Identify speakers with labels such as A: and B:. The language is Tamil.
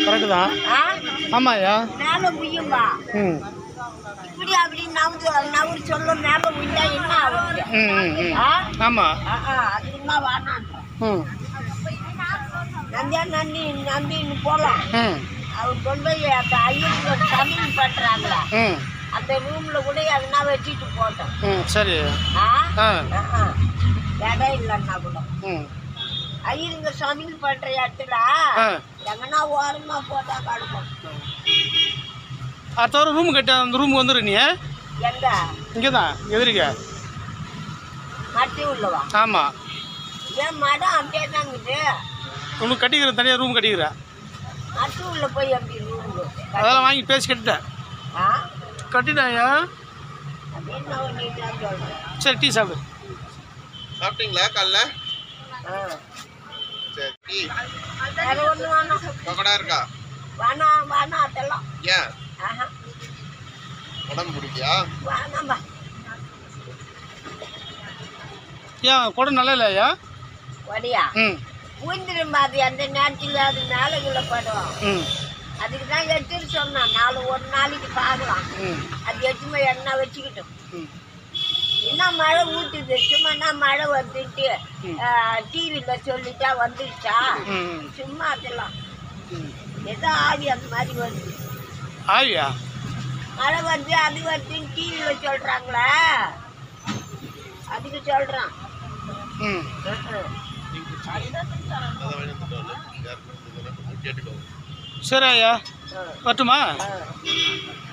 A: கரெக்டு தான்
B: ஆ?
A: ஆமாய்யா
B: மேல முய்யும்பா
A: ம்
B: இப்படி அப்படி நவுந்து நவுறு சொல்ல மேல முய்யா என்ன ஆகுது
A: ம் ம் ம்
B: ஆ?
A: ஆமாம்
B: ஆ, ஆ, அதுக்குன்னா வேணான்றேன்
A: ம்
B: நந்தியா நந்தி நந்தின்னு போலாம்
A: ம்
B: அவர் கொண்டு போய் அந்த ஐயங்க சமையல் பண்றாங்களா
A: ம்
B: அந்த ரூம்ல கூட எதனா வச்சுட்டு போட்டோம்
A: ம் சரி
B: ஆ
A: ஆ
B: ஆ, ஆ. இடம் இல்லைன்னா கூட
A: ம்
B: ஐயருங்க சமையல் பண்ற இடத்துல
A: ஆ
B: எங்கன்னா ஓரமா போட்டா கடுப்போம்
A: அடுத்த வாரம் ரூம் கட்ட அந்த ரூமுக்கு வந்துடு நீ
B: எங்க
A: இங்கே தான் எதிரிக்க
B: மட்டி உள்ளவா
A: ஆமாம்
B: ஏன் மடம் அப்படியே தான் இருக்குது
A: உனக்கு கட்டிக்கிறேன் தனியாக ரூம் கட்டிக்கிறேன்
B: மட்டி உள்ள போய் எப்படி ரூம்
A: அதெல்லாம் வாங்கி பேசி கட்டிட்டேன்
B: ஆ
A: கட்டிட்டேன்யா
B: அப்படின்னு நீங்களாம் சொல்றேன்
A: சரி டீ சாப்பிடு
C: சாப்பிட்டீங்களா காலைல
B: ஆ
C: சரி டீ
B: வேற ஒண்ணு வேணாம்
C: பக்கடா இருக்கா
B: வேணாம் வேணாம் அதெல்லாம்
C: ஏன்
B: ஆஹா
C: உடம்பு பிடிக்கலையா
B: வேணாம்பா
A: ஏன் கூட நல்லா இல்லையா
B: வடியா
A: ம்
B: ஊந்திரும் அது அந்த நேரத்தில் அது மேலகுள்ள படும்
A: ம்
B: அதுக்கு தான் எடுத்துட்டு சொன்னேன் நாலு ஒரு நாளைக்கு பார்க்கலாம்
A: ம்
B: அது எடுத்து போய் எண்ணெய் வச்சுக்கிட்டோம்
A: ம்
B: என்ன மழை ஊற்றுது சும்மா என்ன மழை வந்துட்டு
A: ம்.
B: டிவியில் சொல்லிட்டா வந்துடுச்சா
A: ம்
B: சும்மா அதெல்லாம்
A: ம்
B: ஏதோ ஆவி அந்த மாதிரி வருது
A: ஆவியா
B: மழை வருது அது வருதுன்னு டிவியில் சொல்கிறாங்களே அதுக்கு சொல்கிறான்
A: ம்
C: அதை வாங்கிட்டு வந்து யார் கேட்டுக்கோங்க
A: சரி ஐயா வரட்டுமா
B: ஆ